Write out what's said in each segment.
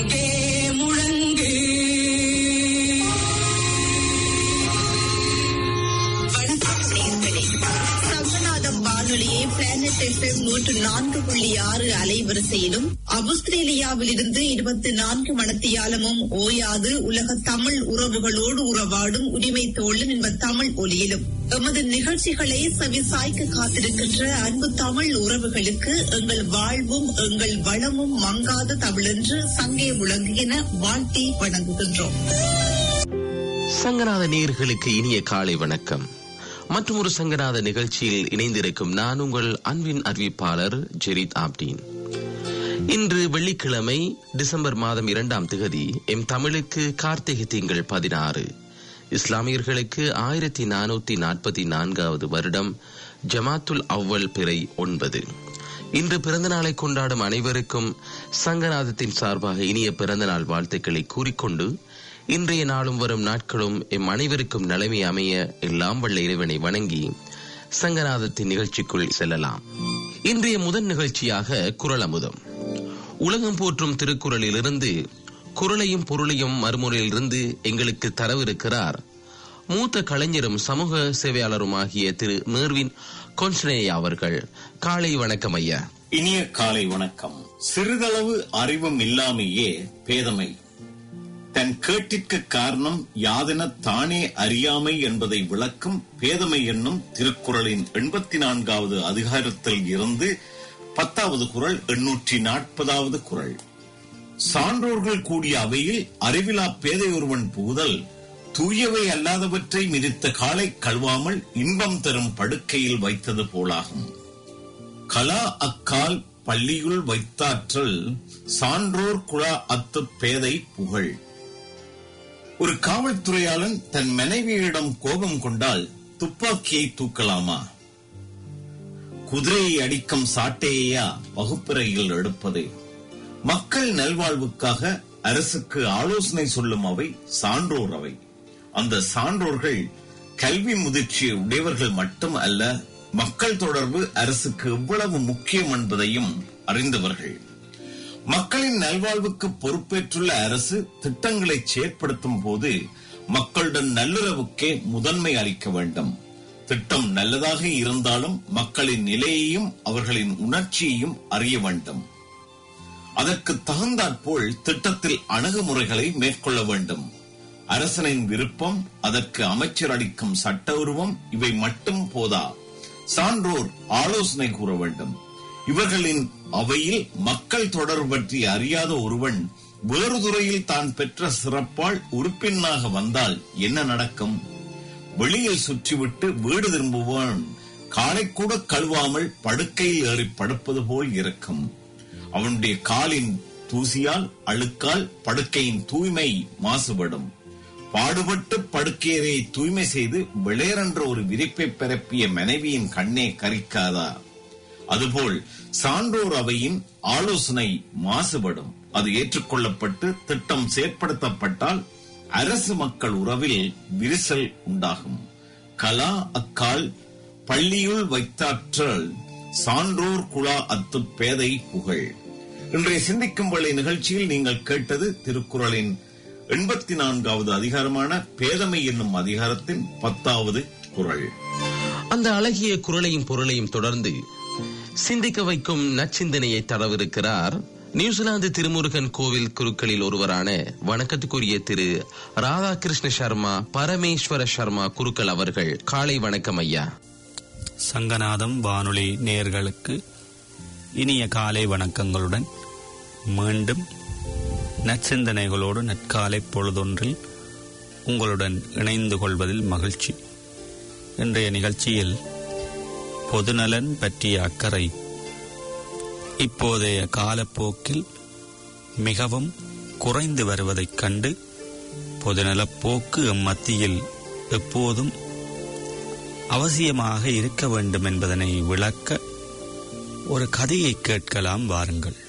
முழக்கே முழங்கு வணக்கம் நேயர்களே. சங்கநாதம் வானொலியை பிளானட் எஃப்எம் நூற்று நான்கு புள்ளி ஆறு அலைவரிசையிலும் ஆஸ்திரேலியாவில் இருந்து இருபத்தி நான்கு மணத்தியாலமும் ஓயாது உலக தமிழ் உறவுகளோடு உறவாடும் உரிமை தோழன் என்ப தமிழ் ஒலியிலும் எமது நிகழ்ச்சிகளை செவிசாய்க்க காத்திருக்கின்ற அன்பு தமிழ் உறவுகளுக்கு எங்கள் வாழ்வும் எங்கள் வளமும் மங்காத தமிழென்று சங்கே முழங்குகின வாழ்த்தி வணங்குகின்றோம் சங்கநாத நேயர்களுக்கு இனிய காலை வணக்கம் மற்றும் ஒரு சங்கநாத நிகழ்ச்சியில் இணைந்திருக்கும் நான் உங்கள் அன்பின் அறிவிப்பாளர் ஜெரித் ஆப்டீன் இன்று வெள்ளிக்கிழமை டிசம்பர் மாதம் இரண்டாம் திகதி எம் தமிழுக்கு கார்த்திகை திங்கள் பதினாறு இஸ்லாமியர்களுக்கு ஆயிரத்தி நானூத்தி நாற்பத்தி நான்காவது வருடம் ஜமாத்துல் அவ்வல் பிறை ஒன்பது இன்று பிறந்தநாளை கொண்டாடும் அனைவருக்கும் சங்கநாதத்தின் சார்பாக இனிய பிறந்தநாள் வாழ்த்துக்களை கூறிக்கொண்டு இன்றைய நாளும் வரும் நாட்களும் எம் அனைவருக்கும் நிலைமை அமைய எல்லாம் வல்ல இறைவனை வணங்கி சங்கநாதத்தின் நிகழ்ச்சிக்குள் செல்லலாம் இன்றைய முதல் நிகழ்ச்சியாக குரல் அமுதம் உலகம் போற்றும் திருக்குறளிலிருந்து குரலையும் பொருளையும் மறுமுறையிலிருந்து எங்களுக்கு தரவிருக்கிறார் மூத்த கலைஞரும் சமூக சேவையாளருமாகிய திரு மேர்வின் கொன்ஸ்னேயா அவர்கள் காலை வணக்கம் ஐயா இனிய காலை வணக்கம் சிறிதளவு அறிவும் இல்லாமையே பேதமை தன் கேட்டிற்கு காரணம் யாதென தானே அறியாமை என்பதை விளக்கும் பேதமை என்னும் திருக்குறளின் எண்பத்தி நான்காவது அதிகாரத்தில் இருந்து பத்தாவது குறள் எண்ணூற்றி நாற்பதாவது குறள் சான்றோர்கள் கூடிய அவையில் அறிவிலா பேதை ஒருவன் புகுதல் தூயவை அல்லாதவற்றை மிதித்த காலை கழுவாமல் இன்பம் தரும் படுக்கையில் வைத்தது போலாகும் கலா அக்கால் பள்ளியுள் வைத்தாற்றல் சான்றோர் குழா அத்து பேதை புகழ் ஒரு காவல்துறையாளன் தன் மனைவியிடம் கோபம் கொண்டால் துப்பாக்கியை தூக்கலாமா குதிரையை அடிக்கும் சாட்டையா வகுப்பறையில் எடுப்பது மக்கள் நல்வாழ்வுக்காக அரசுக்கு ஆலோசனை சொல்லும் அவை சான்றோர் அவை அந்த சான்றோர்கள் கல்வி முதிர்ச்சி உடையவர்கள் மட்டும் அல்ல மக்கள் தொடர்பு அரசுக்கு எவ்வளவு முக்கியம் என்பதையும் அறிந்தவர்கள் மக்களின் நல்வாழ்வுக்கு பொறுப்பேற்றுள்ள அரசு திட்டங்களை செயற்படுத்தும் போது மக்களுடன் நல்லுறவுக்கே முதன்மை அளிக்க வேண்டும் திட்டம் நல்லதாக இருந்தாலும் மக்களின் நிலையையும் அவர்களின் உணர்ச்சியையும் அறிய வேண்டும் அதற்கு தகுந்தாற்போல் திட்டத்தில் அணுகுமுறைகளை மேற்கொள்ள வேண்டும் அரசனின் விருப்பம் அதற்கு அமைச்சர் அளிக்கும் சட்ட உருவம் இவை மட்டும் போதா சான்றோர் ஆலோசனை கூற வேண்டும் இவர்களின் அவையில் மக்கள் தொடர்பு பற்றி அறியாத ஒருவன் வேறு துறையில் தான் பெற்ற சிறப்பால் உறுப்பினராக வந்தால் என்ன நடக்கும் வெளியில் சுற்றிவிட்டு வீடு திரும்புவான் காலை கூட கழுவாமல் படுக்கையில் ஏறி படுப்பது போல் இருக்கும் அவனுடைய காலின் தூசியால் அழுக்கால் படுக்கையின் தூய்மை மாசுபடும் பாடுபட்டு படுக்கையரை தூய்மை செய்து வெளியேறென்ற ஒரு விரிப்பை பரப்பிய மனைவியின் கண்ணே கரிக்காதா அதுபோல் சான்றோர் அவையின் ஆலோசனை மாசுபடும் அது ஏற்றுக்கொள்ளப்பட்டு திட்டம் செயற்படுத்தப்பட்டால் அரசு மக்கள் உறவில் விரிசல் உண்டாகும் கலா அக்கால் பள்ளியுள் வைத்தாற்றல் சான்றோர் குழா அத்து பேதை புகழ் இன்றைய சிந்திக்கும் வேளை நிகழ்ச்சியில் நீங்கள் கேட்டது திருக்குறளின் எண்பத்தி நான்காவது அதிகாரமான பேதமை என்னும் அதிகாரத்தின் பத்தாவது குறள் அந்த அழகிய குரலையும் பொருளையும் தொடர்ந்து சிந்திக்க வைக்கும் நச்சிந்தனையை தரவிருக்கிறார் நியூசிலாந்து திருமுருகன் கோவில் குருக்களில் ஒருவரான வணக்கத்துக்குரிய திரு ராதாகிருஷ்ண சர்மா பரமேஸ்வர சர்மா குருக்கள் அவர்கள் காலை வணக்கம் ஐயா சங்கநாதம் வானொலி நேயர்களுக்கு இனிய காலை வணக்கங்களுடன் மீண்டும் நற்சிந்தனைகளோடு நற்காலை பொழுதொன்றில் உங்களுடன் இணைந்து கொள்வதில் மகிழ்ச்சி இன்றைய நிகழ்ச்சியில் பொதுநலன் பற்றிய அக்கறை இப்போதைய காலப்போக்கில் மிகவும் குறைந்து வருவதைக் கண்டு பொதுநலப் போக்கு எம் மத்தியில் எப்போதும் அவசியமாக இருக்க வேண்டும் என்பதனை விளக்க ஒரு கதையை கேட்கலாம் வாருங்கள்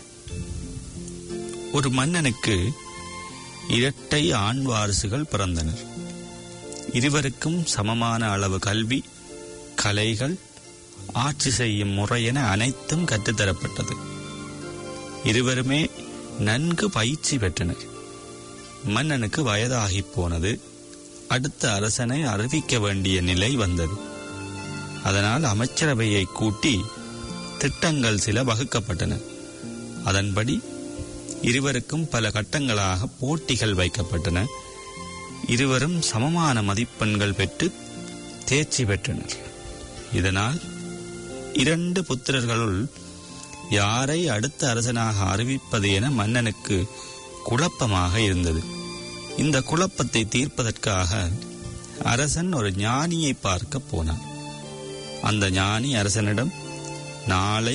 ஒரு மன்னனுக்கு இரட்டை ஆண் வாரிசுகள் பிறந்தனர் இருவருக்கும் சமமான அளவு கல்வி கலைகள் ஆட்சி செய்யும் முறை என அனைத்தும் கற்றுத்தரப்பட்டது இருவருமே நன்கு பயிற்சி பெற்றனர் மன்னனுக்கு வயதாகிப் போனது அடுத்த அரசனை அறிவிக்க வேண்டிய நிலை வந்தது அதனால் அமைச்சரவையை கூட்டி திட்டங்கள் சில வகுக்கப்பட்டன அதன்படி இருவருக்கும் பல கட்டங்களாக போட்டிகள் வைக்கப்பட்டன இருவரும் சமமான மதிப்பெண்கள் பெற்று தேர்ச்சி பெற்றனர் இதனால் இரண்டு புத்திரர்களுள் யாரை அடுத்த அரசனாக அறிவிப்பது என மன்னனுக்கு குழப்பமாக இருந்தது இந்த குழப்பத்தை தீர்ப்பதற்காக அரசன் ஒரு ஞானியை பார்க்க போனார் அந்த ஞானி அரசனிடம் நாளை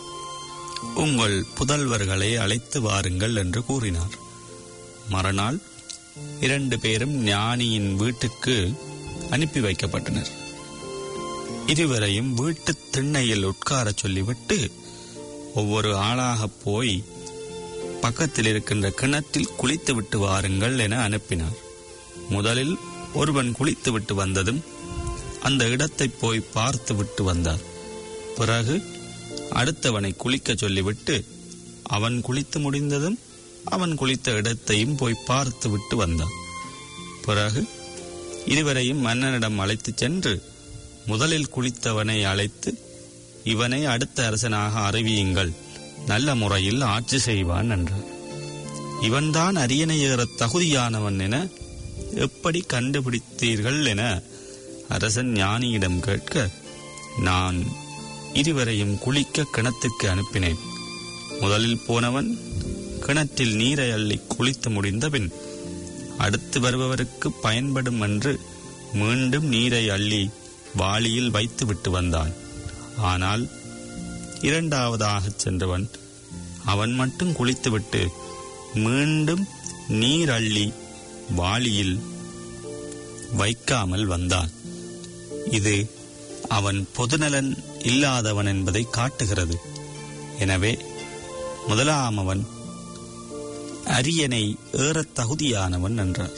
உங்கள் புதல்வர்களை அழைத்து வாருங்கள் என்று கூறினார் மறுநாள் இரண்டு பேரும் ஞானியின் வீட்டுக்கு அனுப்பி வைக்கப்பட்டனர் இருவரையும் வீட்டு திண்ணையில் உட்காரச் சொல்லிவிட்டு ஒவ்வொரு ஆளாக போய் பக்கத்தில் இருக்கின்ற கிணற்றில் குளித்து விட்டு வாருங்கள் என அனுப்பினார் முதலில் ஒருவன் குளித்து விட்டு வந்ததும் அந்த இடத்தை போய் பார்த்து விட்டு வந்தார் பிறகு அடுத்தவனை குளிக்க சொல்லிவிட்டு அவன் குளித்து முடிந்ததும் அவன் குளித்த இடத்தையும் போய் பார்த்து விட்டு வந்தான் பிறகு இருவரையும் மன்னனிடம் அழைத்துச் சென்று முதலில் குளித்தவனை அழைத்து இவனை அடுத்த அரசனாக அறிவியுங்கள் நல்ல முறையில் ஆட்சி செய்வான் என்றார் இவன்தான் அரியணை ஏறத் தகுதியானவன் என எப்படி கண்டுபிடித்தீர்கள் என அரசன் ஞானியிடம் கேட்க நான் இருவரையும் குளிக்க கிணத்துக்கு அனுப்பினேன் முதலில் போனவன் கிணற்றில் நீரை அள்ளி குளித்து முடிந்தபின் அடுத்து வருபவருக்கு பயன்படும் என்று மீண்டும் நீரை அள்ளி வாளியில் வைத்து விட்டு வந்தான் ஆனால் இரண்டாவதாகச் சென்றவன் அவன் மட்டும் குளித்துவிட்டு மீண்டும் நீர் அள்ளி வாளியில் வைக்காமல் வந்தான் இது அவன் பொதுநலன் இல்லாதவன் என்பதை காட்டுகிறது எனவே முதலாமவன் அரியணை ஏறத் தகுதியானவன் என்றார்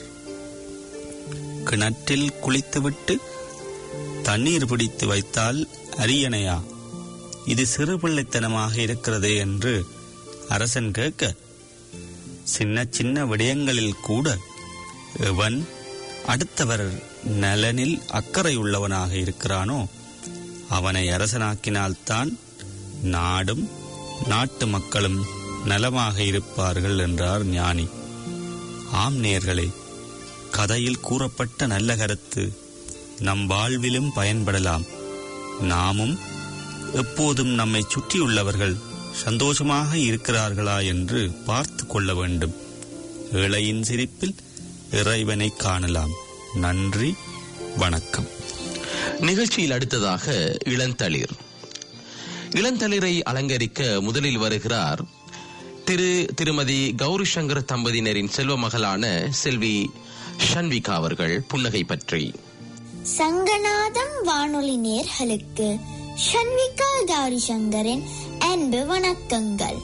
கிணற்றில் குளித்துவிட்டு தண்ணீர் பிடித்து வைத்தால் அரியணையா இது சிறுபிள்ளைத்தனமாக இருக்கிறதே என்று அரசன் கேட்க சின்ன சின்ன விடயங்களில் கூட எவன் அடுத்தவர் நலனில் அக்கறை உள்ளவனாக இருக்கிறானோ அவனை அரசனாக்கினால்தான் நாடும் நாட்டு மக்களும் நலமாக இருப்பார்கள் என்றார் ஞானி ஆம் நேர்களே கதையில் கூறப்பட்ட நல்ல கருத்து நம் வாழ்விலும் பயன்படலாம் நாமும் எப்போதும் நம்மை சுற்றியுள்ளவர்கள் சந்தோஷமாக இருக்கிறார்களா என்று பார்த்து கொள்ள வேண்டும் ஏழையின் சிரிப்பில் இறைவனை காணலாம் நன்றி வணக்கம் நிகழ்ச்சியில் அடுத்ததாக இளந்தளிர் இளந்தளிரை அலங்கரிக்க முதலில் வருகிறார் திரு திருமதி கௌரி சங்கர் தம்பதியினரின் செல்வ மகளான செல்வி ஷன்விகா அவர்கள் புன்னகை பற்றி சங்கநாதம் வானொலி நேர்களுக்கு ஷண்விகா கௌரி சங்கரின் அன்பு வணக்கங்கள்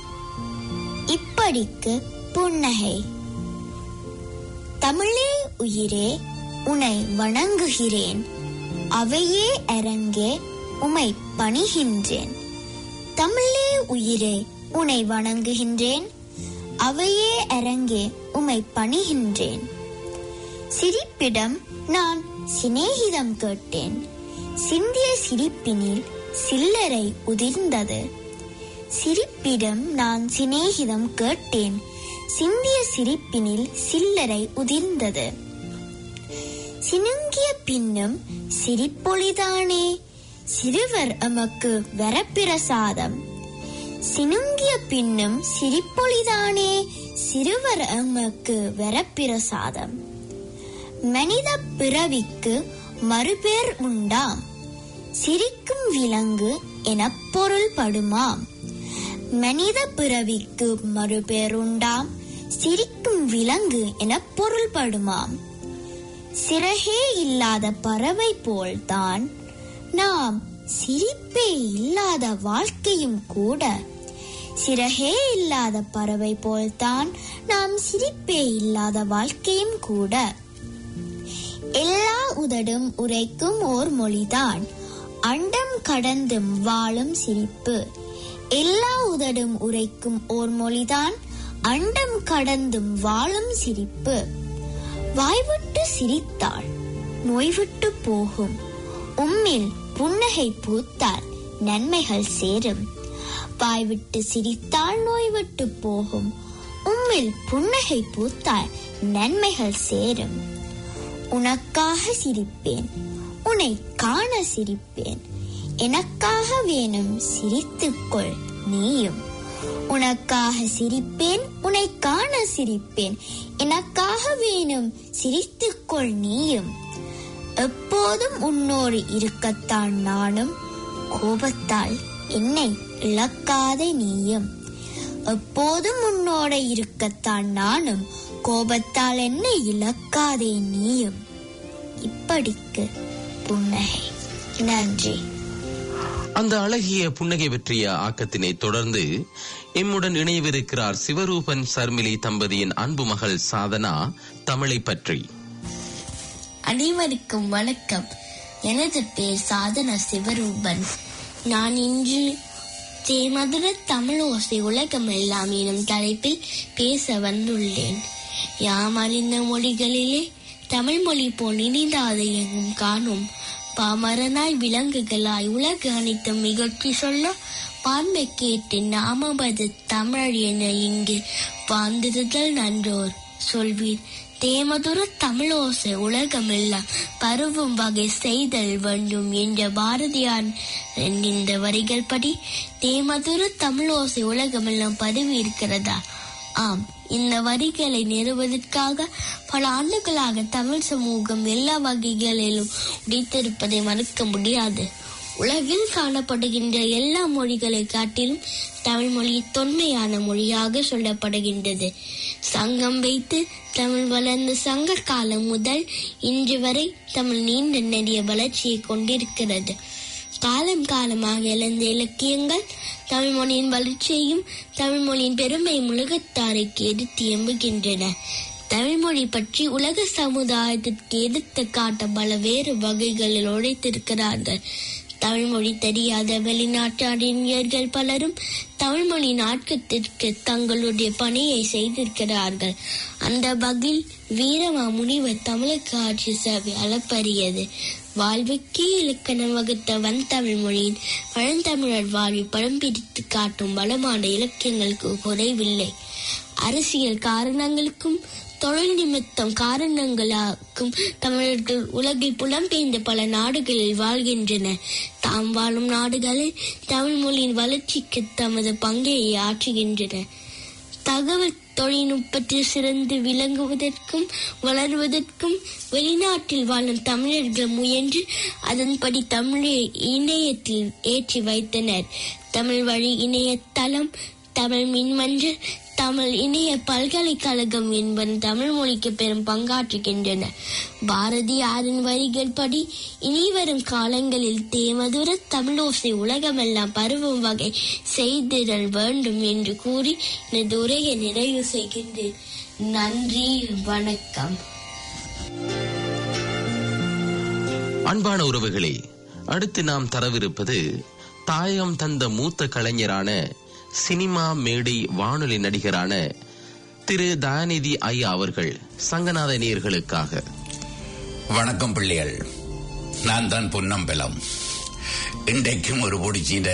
இப்படிக்கு புன்னகை தமிழே உயிரே உனை வணங்குகிறேன் அவையே அரங்கே உமை பணிகின்றேன் தமிழே உயிரே உனை வணங்குகின்றேன் அவையே அரங்கே உமை பணிகின்றேன் சிரிப்பிடம் நான் சிநேகிதம் கேட்டேன் சிந்திய சிரிப்பினில் சில்லறை உதிர்ந்தது சிரிப்பிடம் நான் சிநேகிதம் கேட்டேன் சிந்திய சிரிப்பினில் சில்லறை உதிர்ந்தது சினுங்கிய பின்னும் சிரிப்பொழிதானே சிறுவர் எமக்கு வரப்பிரசாதம் சினுங்கிய பின்னும் சிரிப்பொழிதானே சிறுவர் எமக்கு வரப்பிரசாதம் மனித பிறவிக்கு மறுபேர் உண்டாம் சிரிக்கும் விலங்கு எனப் பொருள்படுமாம் மனித பிறவிக்கு மறுபேர் உண்டாம் சிரிக்கும் விலங்கு எனப் பொருள்படுமாம் சிறகே இல்லாத பறவை போல்தான் நாம் சிரிப்பே இல்லாத வாழ்க்கையும் கூட சிறகே இல்லாத பறவை போல்தான் நாம் சிரிப்பே இல்லாத வாழ்க்கையும் கூட எல்லா உதடும் உரைக்கும் ஓர் மொழிதான் அண்டம் கடந்தும் வாழும் சிரிப்பு எல்லா உதடும் உரைக்கும் ஓர் மொழிதான் அண்டம் கடந்தும் வாழும் சிரிப்பு வாய்விட்டு சிரித்தாள் நோய்விட்டு போகும் உம்மில் புன்னகை பூத்தால் நன்மைகள் சேரும் வாய்விட்டு சிரித்தால் நோய்விட்டு போகும் உம்மில் புன்னகை பூத்தால் நன்மைகள் சேரும் உனக்காக சிரிப்பேன் உன்னை காண சிரிப்பேன் எனக்காக வேணும் சிரித்துக்கொள் நீயும் உனக்காக சிரிப்பேன் உன்னை காண சிரிப்பேன் எனக்காக வேணும் சிரித்துக்கொள் நீயும் எப்போதும் உன்னோடு இருக்கத்தான் நானும் கோபத்தால் என்னை இழக்காதே நீயும் எப்போதும் உன்னோட இருக்கத்தான் நானும் கோபத்தால் என்னை இழக்காதே நீயும் இப்படிக்கு புன்னகை நன்றி அந்த அழகிய புன்னகை பற்றிய ஆக்கத்தினை தொடர்ந்து எம்முடன் இணையவிருக்கிறார் சிவரூபன் சர்மிலி தம்பதியின் அன்பு மகள் சாதனா தமிழை பற்றி அனைவருக்கும் வணக்கம் எனது பேர் சாதனா சிவரூபன் நான் இன்று தேமதுர தமிழ் ஓசை உலகம் எல்லாம் எனும் தலைப்பில் பேச வந்துள்ளேன் யாம் அறிந்த மொழிகளிலே தமிழ் மொழி போல் இனிதாத எங்கும் காணும் பாமரனாய் விலங்குகளாய் உலகு அனைத்தும் நிகழ்ச்சி சொல்ல பான்மை கேட்டு நாமபது தமிழ் என இங்கு வாழ்ந்திருதல் நன்றோர் சொல்வீர் தேமதுர தமிழோசை உலகமெல்லாம் பருவும் வகை செய்தல் வேண்டும் என்ற பாரதியார் இந்த வரிகள் படி தேமதுர தமிழோசை உலகமெல்லாம் பரவி இருக்கிறதா ஆம் இந்த வரிகளை நிறுவதற்காக பல ஆண்டுகளாக தமிழ் சமூகம் எல்லா வகைகளிலும் உடைத்திருப்பதை மறுக்க முடியாது உலகில் காணப்படுகின்ற எல்லா மொழிகளை காட்டிலும் தமிழ் மொழி தொன்மையான மொழியாக சொல்லப்படுகின்றது சங்கம் வைத்து தமிழ் வளர்ந்த சங்க காலம் முதல் இன்று வரை தமிழ் நீண்ட நெடிய வளர்ச்சியை கொண்டிருக்கிறது காலம் காலமாக எழுந்த இலக்கியங்கள் தமிழ் மொழியின் வளர்ச்சியையும் தமிழ் மொழியின் பெருமை உலகத்தாருக்கு எடுத்து எம்புகின்றன தமிழ் மொழி பற்றி உலக சமுதாயத்திற்கு எடுத்து காட்ட பல வேறு வகைகளில் உழைத்திருக்கிறார்கள் தமிழ் மொழி தெரியாத வெளிநாட்டு அறிஞர்கள் பலரும் தமிழ் மொழி நாட்கத்திற்கு தங்களுடைய பணியை செய்திருக்கிறார்கள் அந்த வகையில் வீரமா முனிவர் தமிழுக்கு ஆட்சி சேவை அளப்பரியது வாழ்வுக்கே இலக்கணம் வகுத்த வன் தமிழ் மொழியின் பழந்தமிழர் வாழ்வை படம் பிடித்து காட்டும் வளமான இலக்கியங்களுக்கு குறைவில்லை அரசியல் காரணங்களுக்கும் தொழில் நிமித்தம் காரணங்களாக்கும் தமிழர்கள் உலகில் புலம்பெயர்ந்த பல நாடுகளில் வாழ்கின்றனர் தாம் வாழும் நாடுகளில் தமிழ் மொழியின் வளர்ச்சிக்கு தமது பங்கை ஆற்றுகின்றனர் தகவல் தொழில்நுட்பத்தில் சிறந்து விளங்குவதற்கும் வளர்வதற்கும் வெளிநாட்டில் வாழும் தமிழர்கள் முயன்று அதன்படி தமிழை இணையத்தில் ஏற்றி வைத்தனர் தமிழ் வழி இணையதளம் தமிழ் மின்மன்றல் தமிழ் இணைய பல்கலைக்கழகம் என்பன தமிழ் மொழிக்கு பெரும் பங்காற்றுகின்றன பாரதியாரின் வரிகள் படி இனிவரும் காலங்களில் தேமதுர தமிழோசை உலகமெல்லாம் பருவும் வகை செய்திடல் வேண்டும் என்று கூறி எனது உரையை நிறைவு செய்கின்றேன் நன்றி வணக்கம் அன்பான உறவுகளே அடுத்து நாம் தரவிருப்பது தாயம் தந்த மூத்த கலைஞரான சினிமா மேடை வானொலி நடிகரான திரு தயாநிதி ஐயா அவர்கள் சங்கநாத நேயர்களுக்காக வணக்கம் பிள்ளைகள் நான் தான் பொன்னம்பலம் இன்றைக்கும் ஒரு பிடிச்சிட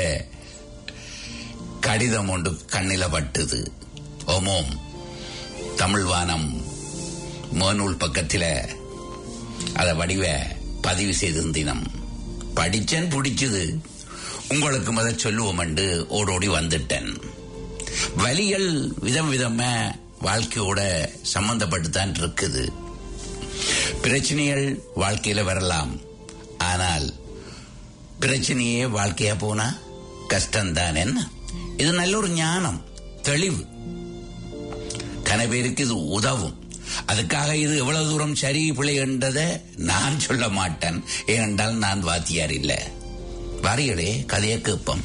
கடிதம் ஒன்று கண்ணில பட்டுது ஓமோம் தமிழ் வானம் மேனூல் பக்கத்தில் அதை வடிவ பதிவு செய்திருந்தினம் படிச்சேன் பிடிச்சது உங்களுக்கு முத சொல்லுவோம் என்று ஓடோடி வந்துட்டேன் வலிகள் விதம் விதமா வாழ்க்கையோட சம்பந்தப்பட்டு தான் இருக்குது பிரச்சனைகள் வாழ்க்கையில வரலாம் ஆனால் பிரச்சனையே வாழ்க்கையா போனா கஷ்டம்தான் என்ன இது நல்ல ஒரு ஞானம் தெளிவு கன பேருக்கு இது உதவும் அதுக்காக இது எவ்வளவு தூரம் சரி பிழை என்றதை நான் சொல்ல மாட்டேன் ஏனென்றால் நான் வாத்தியார் இல்லை வாரிகளே கதைய கேப்பம்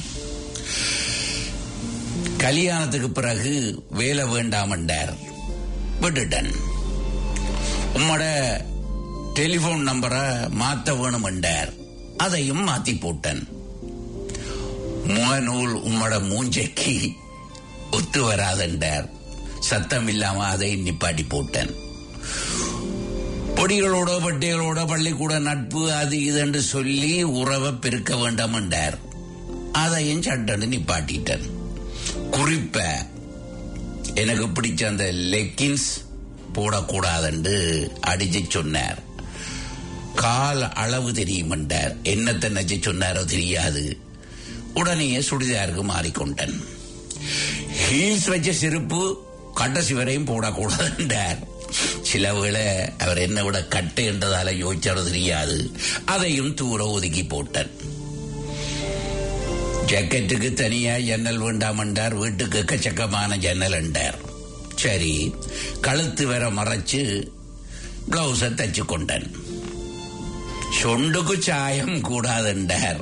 கல்யாணத்துக்கு பிறகு வேலை வேண்டாம் என்றார் விட்டுட்டன் உம்மோட டெலிபோன் நம்பரை மாத்த வேணும் என்றார் அதையும் மாத்தி போட்டேன் முகநூல் உம்மோட மூஞ்சைக்கு ஒத்து வராதென்றார் சத்தம் இல்லாம அதை நிப்பாட்டி போட்டேன் பொடிகளோட பட்டிகளோட பள்ளிக்கூட நட்பு அது இதுன்னு சொல்லி உறவை பெருக்க வேண்டாம் என்றார் அதையும் சட்டன்னு நிப்பாட்டிட்டேன் குறிப்ப எனக்கு பிடிச்ச அந்த லெக்கின்ஸ் போடக்கூடாதுன்னு அடிச்சு சொன்னார் கால் அளவு தெரியுமென்றார் என்னத்தை நச்சு சொன்னாரோ தெரியாது உடனே சுடிதாருக்கு மாறிக்கொண்டேன் ஹீல்ஸ் வச்ச செருப்பு கடைசி வரையும் போடக்கூடாதுன்றார் சில வேளை அவர் என்ன விட கட்டு என்றதால யோசிச்சாரோ தெரியாது அதையும் தூர ஒதுக்கி போட்டேன் ஜாக்கெட்டுக்கு தனியா ஜன்னல் வேண்டாம் என்றார் வீட்டுக்கு எக்கச்சக்கமான ஜன்னல் என்றார் சரி கழுத்து வேற மறைச்சு பிளவுஸை தச்சு கொண்டேன் சொண்டுக்கு சாயம் கூடாதுன்றார்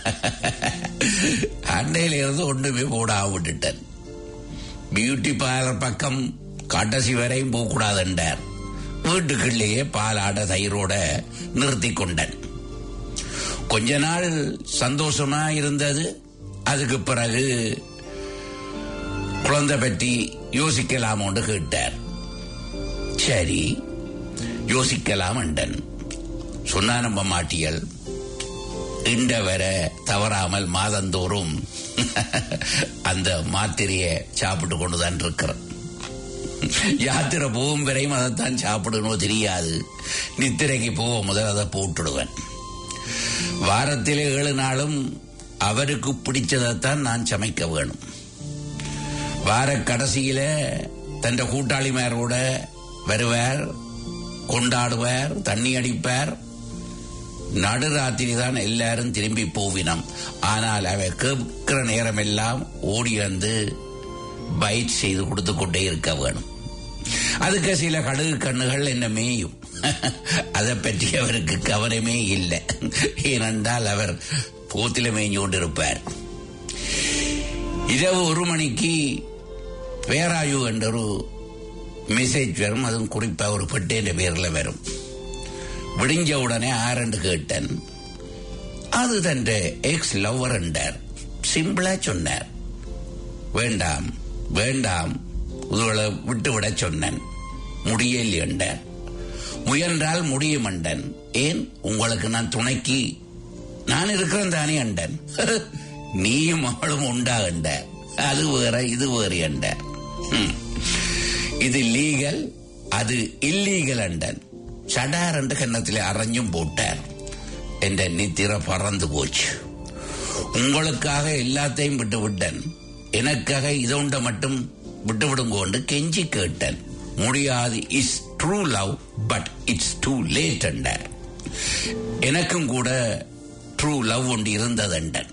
அண்டையில இருந்து ஒன்றுமே போடாம விட்டுட்டேன் பியூட்டி பார்லர் பக்கம் கடைசி வரையும் போகக்கூடாதுன்றார் வீட்டுக்குள்ளேயே பாலாட தயிரோட நிறுத்தி கொண்டேன் கொஞ்ச நாள் சந்தோஷமா இருந்தது அதுக்கு பிறகு குழந்தை பற்றி யோசிக்கலாமோன்னு கேட்டார் சரி யோசிக்கலாம் என்றன் சொன்னா நம்ப மாட்டியல் இண்ட வர தவறாமல் மாதந்தோறும் அந்த மாத்திரையை சாப்பிட்டு கொண்டுதான் இருக்கிறேன் யாத்திரை போகும் வரையும் அதைத்தான் சாப்பிடணும் தெரியாது நித்திரைக்கு போக முதல் அதை போட்டுடுவேன் வாரத்திலே ஏழு நாளும் அவருக்கு பிடிச்சதைத்தான் நான் சமைக்க வேணும் வார கடைசியில தன் கூட்டாளிமாரோட வருவார் கொண்டாடுவார் தண்ணி அடிப்பார் நடுராத்திரி தான் எல்லாரும் திரும்பி போவினம் ஆனால் அவர் கேட்கிற நேரமெல்லாம் ஓடி வந்து பைட் செய்து கொடுத்து கொண்டே இருக்க வேணும் அதுக்கு சில கடுகு கண்ணுகள் என்ன மேயும் அதை பற்றி அவருக்கு கவனமே இல்லை ஏனென்றால் அவர் போத்தில மேய்ஞ்சு கொண்டிருப்பார் இரவு ஒரு மணிக்கு பேராயு என்ற ஒரு மெசேஜ் வரும் அதுவும் குறிப்பா ஒரு பெட்டேன்ற பேர்ல வரும் விடிஞ்ச உடனே ஆரண்டு கேட்டேன் அது தன் எக்ஸ் லவ்வர் என்றார் சிம்பிளா சொன்னார் வேண்டாம் வேண்டாம் உங்களை விட்டு விட சொன்னேன் முடியல் என்றார் முயன்றால் முடியும் அண்டன் ஏன் உங்களுக்கு நான் துணைக்கு நான் இருக்கிறேன் தானே அண்டன் நீயும் அவளும் உண்டா என்றார் அது வேற இது வேறு என்றார் ம். இது லீகல் அது இல்லீகல் அண்டன் சடார் என்ற கன்னத்திலே அரைஞ்சும் போட்டார் என்ற நித்திர பறந்து போச்சு உங்களுக்காக எல்லாத்தையும் விட்டு விட்டேன் எனக்காக இதொண்ட மட்டும் விட்டு விடுங்கோண்டு கெஞ்சி கேட்டேன் முடியாது is true love but it's too late என்றார் எனக்கும் கூட ட்ரூ லவ் ஒன்று இருந்ததண்டன்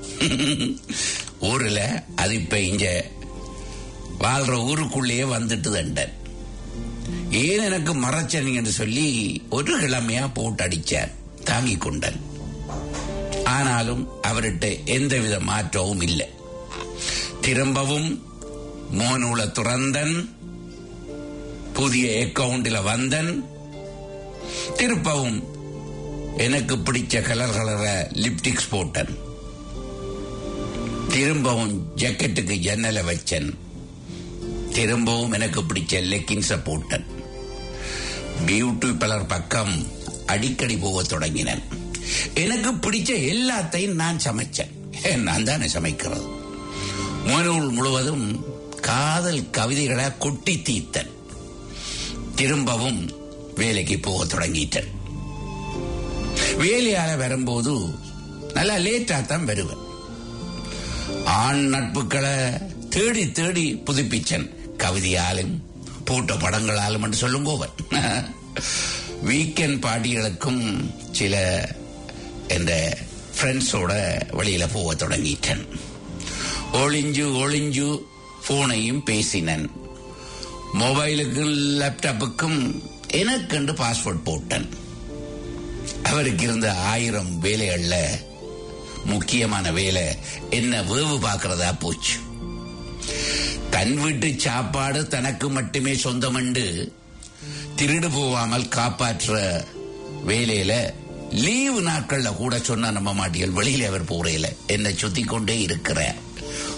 ஊர்ல அது இப்ப இங்க வாழ்ற ஊருக்குள்ளேயே வந்துட்டு தண்டன் ஏன் எனக்கு மறைச்சனீங்க என்று சொல்லி ஒரு கிழமையா போட்டு அடிச்சார் தாங்கிக் கொண்டன் ஆனாலும் அவர்கிட்ட எந்தவித மாற்றமும் இல்லை திரும்பவும் மோனூல துறந்தன் புதிய அக்கவுண்டில் வந்தன் திருப்பவும் எனக்கு பிடிச்ச கலர் கலர லிப்டிக்ஸ் போட்டன் திரும்பவும் ஜாக்கெட்டுக்கு ஜன்னலை வச்சன் திரும்பவும் எனக்கு பிடிச்ச லெக்கின்ஸ போட்டன் பியூட்டி பலர் பக்கம் அடிக்கடி போக தொடங்கினேன் எனக்கு பிடிச்ச எல்லாத்தையும் நான் சமைச்சேன் ஏன், நான் தானே சமைக்கிறது முகநூல் முழுவதும் காதல் கவிதைகளை கொட்டி தீத்தன் திரும்பவும் வேலைக்கு போக தொடங்கிட்டேன் வேலையால வரும்போது நல்லா லேட்டா தான் வருவேன் ஆண் நட்புகளை தேடி தேடி புதுப்பிச்சன் கவிதையாலும் பூட்ட படங்களாலும் என்று சொல்லும் கோவன் வீக்கெண்ட் பாட்டிகளுக்கும் சில என்ற ஃப்ரெண்ட்ஸோட வெளியில போக தொடங்கிட்டேன் ஒளிஞ்சு ஒளிஞ்சு போனையும் பேசினேன் மொபைலுக்கும் லேப்டாப்புக்கும் எனக்கென்று பாஸ்வேர்ட் போட்டேன் அவருக்கு இருந்த ஆயிரம் வேலைகள்ல முக்கியமான வேலை என்ன வேவு பார்க்கறதா போச்சு தன் வீட்டு சாப்பாடு தனக்கு மட்டுமே சொந்தமண்டு திருடு போகாமல் காப்பாற்ற வேலையில லீவு நாட்கள்ல கூட சொன்னா நம்ப மாட்டீர்கள் வெளியில அவர் போறையில என்னை சுத்தி கொண்டே இருக்கிறார் அவர்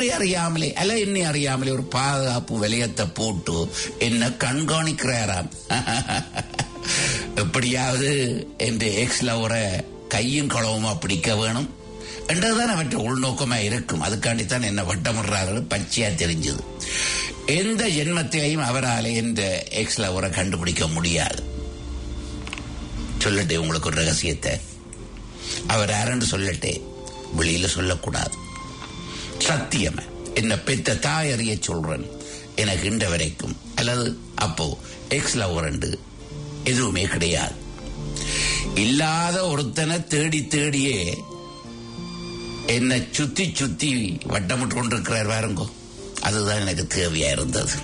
அவரை அறியாமலே அல்ல என்னை அறியாமலே ஒரு பாதுகாப்பு விலையத்தை போட்டு என்ன கண்காணிக்கிறாராம் எப்படியாவது என்ற எக்ஸ் லவரை கையும் களவுமா பிடிக்க வேணும் என்றதுதான் அவற்றை உள்நோக்கமா இருக்கும் அதுக்காண்டித்தான் என்ன வட்டமிடுறாரு பச்சையா தெரிஞ்சது எந்த ஜென்மத்திலையும் அவரால் என்ற எக்ஸ் லவரை கண்டுபிடிக்க முடியாது சொல்லட்டே உங்களுக்கு ஒரு ரகசியத்தை அவர் யாருன்னு சொல்லட்டே வெளியில சொல்லக்கூடாது சத்தியம் என்ன பெத்த தாய் அறிய சொல்றேன் எனக்கு இன்ற வரைக்கும் அல்லது அப்போ எக்ஸ் லவர் எதுவுமே கிடையாது இல்லாத ஒருத்தனை தேடி தேடியே என்னை சுத்தி சுத்தி வட்டமிட்டு கொண்டிருக்கிறார் பாருங்கோ அதுதான் எனக்கு தேவையா இருந்தது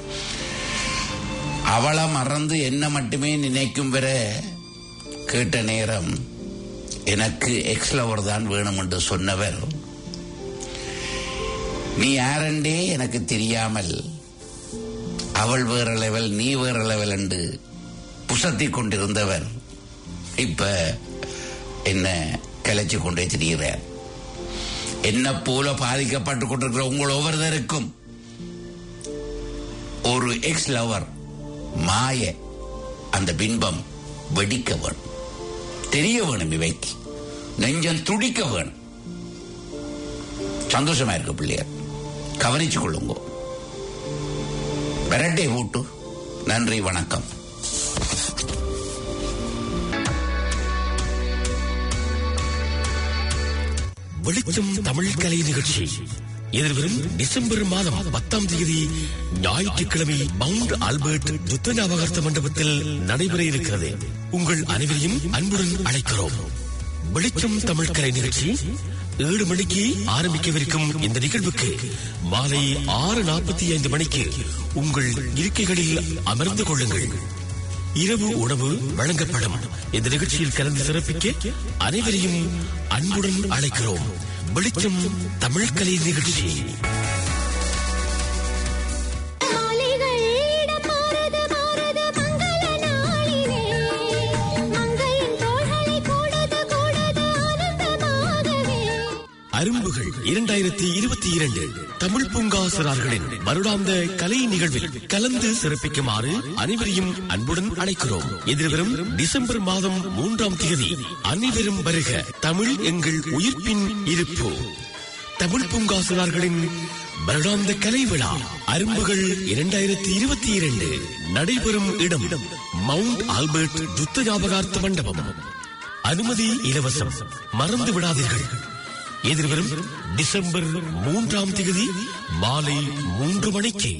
அவளை மறந்து என்ன மட்டுமே நினைக்கும் வரை கேட்ட நேரம் எனக்கு எக்ஸ் லவர் தான் வேணும் என்று சொன்னவர் நீ யாரண்டே எனக்கு தெரியாமல் அவள் வேற லெவல் நீ வேற லெவல் என்று புசத்தி கொண்டிருந்தவர் இப்ப என்ன கலைச்சு கொண்டே திரிகிறார் என்ன போல பாதிக்கப்பட்டு கொண்டிருக்கிற உங்கள் ஒவ்வொருத்தருக்கும் ஒரு எக்ஸ் லவர் மாய அந்த பின்பம் வெடிக்க வேணும் தெரிய வேணும் இவைக்கு நெஞ்சம் துடிக்க வேணும் சந்தோஷமா இருக்கு பிள்ளையர் கவனிச்சு கொள்ளுங்க விரட்டை போட்டு நன்றி வணக்கம் வெளிச்சம் தமிழ் கலை நிகழ்ச்சி எதிர்வரும் டிசம்பர் மாதம் பத்தாம் தேதி ஞாயிற்றுக்கிழமை மவுண்ட் ஆல்பர்ட் யுத்த ஞாபகார்த்த மண்டபத்தில் நடைபெற இருக்கிறது உங்கள் அனைவரையும் அன்புடன் அழைக்கிறோம் வெளிச்சம் தமிழ் கலை நிகழ்ச்சி ஏழு மணிக்கு ஆரம்பிக்கவிருக்கும் இந்த நிகழ்வுக்கு மாலை ஆறு நாற்பத்தி ஐந்து மணிக்கு உங்கள் இருக்கைகளில் அமர்ந்து கொள்ளுங்கள் இரவு உணவு வழங்கப்படும் இந்த நிகழ்ச்சியில் கலந்து சிறப்பிக்க அனைவரையும் அன்புடன் அழைக்கிறோம் வெளிச்சம் தமிழ் கலை நிகழ்ச்சி அரும்புகள் இரண்டாயிரத்தி இருபத்தி இரண்டு தமிழ் பூங்கா சிறார்களின் வருடாந்த கலை நிகழ்வில் கலந்து சிறப்பிக்குமாறு அனைவரையும் அன்புடன் அழைக்கிறோம் எதிர்வரும் டிசம்பர் மாதம் மூன்றாம் தேதி அனைவரும் வருக தமிழ் எங்கள் உயிர்ப்பின் இருப்பு தமிழ் பூங்கா சிறார்களின் வருடாந்த கலை விழா அரும்புகள் இரண்டாயிரத்தி இருபத்தி இரண்டு நடைபெறும் இடம் மவுண்ட் ஆல்பர்ட் யுத்த ஞாபகார்த்த மண்டபம் அனுமதி இலவசம் மறந்து விடாதீர்கள் எதிர்வரும் டிசம்பர் மூன்றாம் தேதி மாலை மூன்று மணிக்கு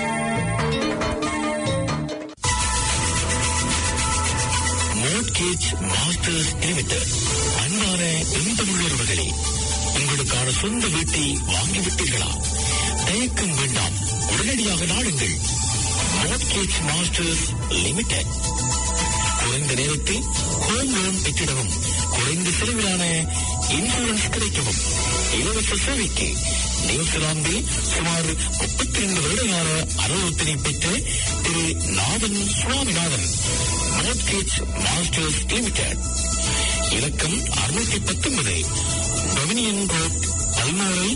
மோட்கேஜ் மாஸ்டர்ஸ் லிமிடெட் அன்பான இன்பமுள்ளவர்களே உங்களுக்கான சொந்த வீட்டை வாங்கிவிட்டீர்களா தயக்கம் வேண்டாம் உடனடியாக நாடுங்கள் மோட்கேஜ் மாஸ்டர்ஸ் லிமிடெட் குறைந்த நேரத்தில் ஹோம் லோன் பெற்றிடவும் குறைந்த செலவிலான இன்சூரன்ஸ் கிடைக்கவும் இலவச சேவைக்கு நியூசிலாந்தில் சுமார் முப்பத்தி ரெண்டு வருடகால அனுபவத்தினை பெற்ற திரு Nathan Swaminathan mortgage masters limited இலக்கம் அறுநூத்தி பத்தொன்பது dominion road Balmoral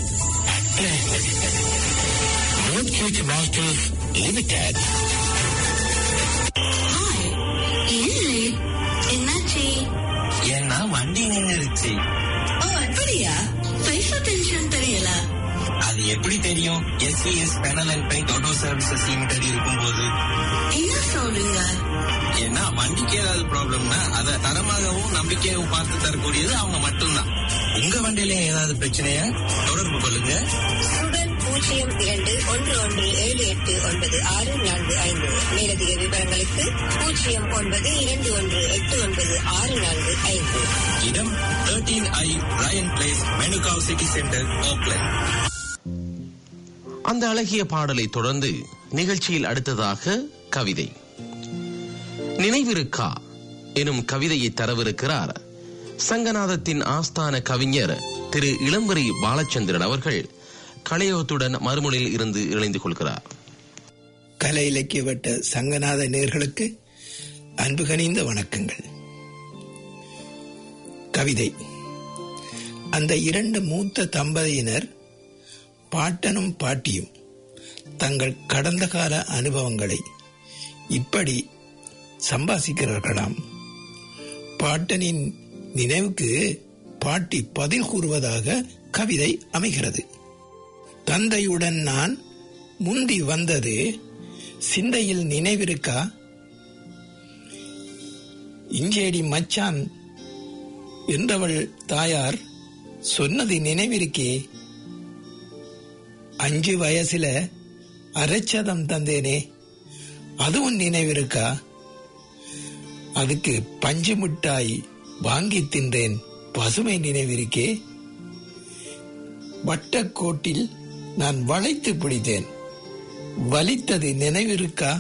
mortgage masters limited என்னாச்சு ஏன்னா வண்டி நின்னுருச்சு ஓ அப்படியா பைசா டென்ஷன் தெரியல அது எப்படி தெரியும் SVS panel and paint auto services limited இருக்கும்போது என்ன சொல்றீங்க ஏன்னா வண்டிக்கு ஏதாவது ப்ராப்ளம்னா அதை தரமாகவும் நம்பிக்கையாகவும் பார்த்து தரக்கூடியது அவங்க மட்டும்தான் உங்க வண்டியில ஏதாவது பிரச்சனையா தொடர்பு கொள்ளுங்க சுடன் பூஜ்ஜியம் இரண்டு ஒன்று ஒன்று ஏழு எட்டு ஒன்பது ஆறு நான்கு ஐந்து மேலதிக விவரங்களுக்கு பூஜ்ஜியம் ஒன்பது இரண்டு ஒன்று எட்டு ஒன்பது ஆறு நான்கு ஐந்து இடம் thirteen I Ryan place Manukau city centre Auckland அந்த அழகிய பாடலை தொடர்ந்து நிகழ்ச்சியில் அடுத்ததாக கவிதை நினைவிருக்கா எனும் கவிதையை தரவிருக்கிறார் சங்கநாதத்தின் ஆஸ்தான கவிஞர் திரு இளம்பரி பாலச்சந்திரன் அவர்கள் கலையோத்துடன் மறுமொழியில் இருந்து இணைந்து கொள்கிறார் கலை இலக்கிய வட்ட சங்கநாத நேர்களுக்கு அன்பு கனிந்த வணக்கங்கள் கவிதை அந்த இரண்டு மூத்த தம்பதியினர் பாட்டனும் பாட்டியும் தங்கள் கடந்த கால அனுபவங்களை இப்படி சம்பாசிக்கிறார்களாம் பாட்டனின் நினைவுக்கு பாட்டி பதில் கூறுவதாக கவிதை அமைகிறது தந்தையுடன் நான் முந்தி வந்தது சிந்தையில் நினைவிருக்கா இஞ்சேடி மச்சான் என்றவள் தாயார் சொன்னது நினைவிருக்கே அஞ்சு வயசுல அரைச்சதம் தந்தேனே அதுவும் நினைவிருக்கா அதுக்கு பஞ்சு மிட்டாய் வாங்கி தின்றேன் பசுமை நினைவிருக்கே வட்டக்கோட்டில் நான் வளைத்து பிடித்தேன் வலித்தது நினைவிருக்கா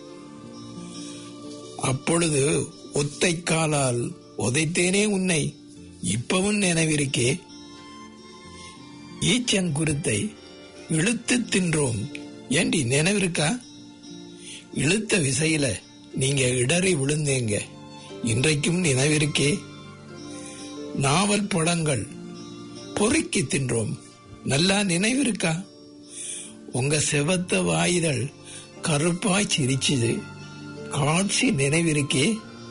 அப்பொழுது ஒத்தை காலால் உதைத்தேனே உன்னை இப்பவும் நினைவிருக்கே ஈச்சங்குருத்தை இழுத்து தின்றோம் ஏண்டி நினைவிருக்கா இழுத்த விசையில நீங்க இடறி விழுந்தீங்க இன்றைக்கும் நினைவிருக்கே நாவல் பழங்கள் பொறுக்கி தின்றோம் நல்லா நினைவிருக்கா உங்க செவத்த வாயுதல் கருப்பாய் சிரிச்சுது காட்சி நினைவிருக்கே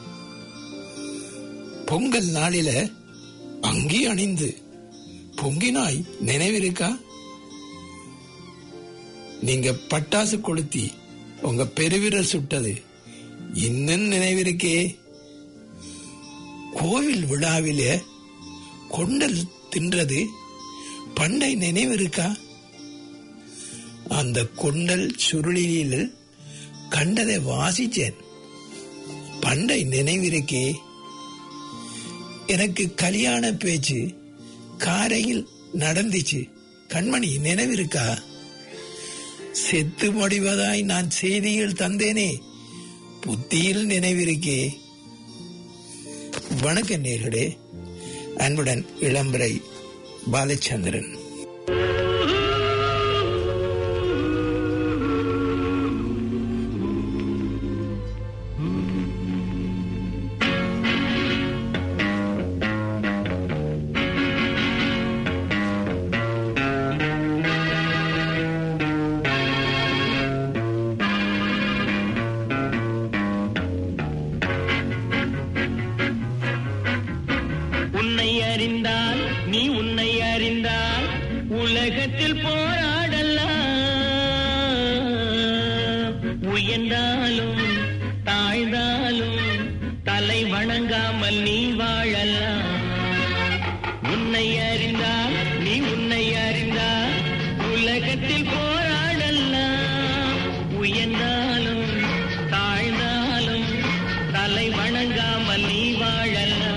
பொங்கல் நாளில அங்கி அணிந்து பொங்கினாய் நினைவிருக்கா நீங்க பட்டாசு கொளுத்தி உங்க பெருவிரல் சுட்டது இன்னும் நினைவிருக்கே கோவில் விழாவிலே கொண்டல் தின்றது பண்டை நினைவிருக்கா அந்த கொண்டல் சுருளியில் கண்டதை வாசிச்சேன் பண்டை நினைவிருக்கே எனக்கு கல்யாண பேச்சு காரையில் நடந்துச்சு கண்மணி நினைவிருக்கா செத்து முடிவதாய் நான் செய்தியில் தந்தேனே புத்தியில் நினைவிருக்கே வணக்க நேர்களே அன்புடன் இளம்பரை பாலச்சந்திரன் உன்னை அறிந்தால் நீ உன்னை அறிந்தால் உலகத்தில் போராடலாம் உயர்ந்தாலும் தாழ்ந்தாலும் தலை வணங்காமல் நீ வாழலாம் உன்னை அறிந்தால் நீ உன்னை அறிந்தால் உலகத்தில் போராடலாம் உயர்ந்தாலும் தாழ்ந்தாலும் தலை வணங்காமல் நீ வாழலாம்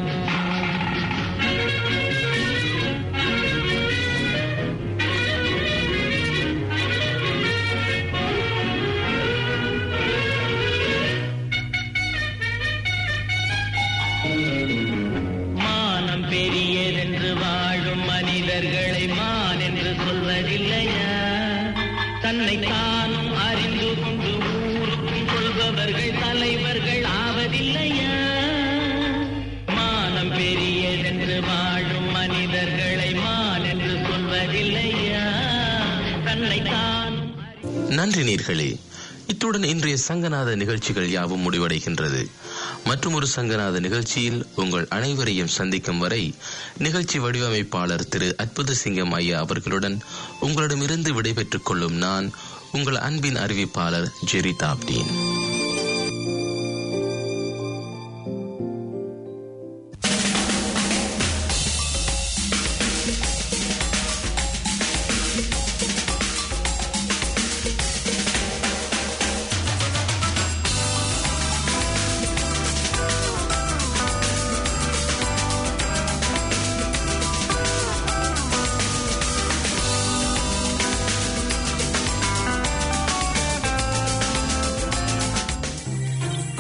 மானம் பெரியதென்று வாழும் மனிதர்களை மான் என்று சொல்வதில்லையா தன்னை தானும் அறிந்து கொண்டு ஊருக்கும் கொள்பவர்கள் தலைவர்கள் ஆவதில்லையா மானம் பெரியதென்று வாழும் மனிதர்களை மான் என்று சொல்வதில்லையா தன்னை தானும் நன்றி நீர்களே இத்துடன் இன்றைய சங்கநாத நிகழ்ச்சிகள் யாவும் முடிவடைகின்றது மற்றும் ஒரு சங்கநாத நிகழ்ச்சியில் உங்கள் அனைவரையும் சந்திக்கும் வரை நிகழ்ச்சி வடிவமைப்பாளர் திரு அற்புத சிங்கம் ஐயா அவர்களுடன் உங்களிடமிருந்து விடைபெற்றுக் கொள்ளும் நான் உங்கள் அன்பின் அறிவிப்பாளர் ஜெரி தாப்டீன்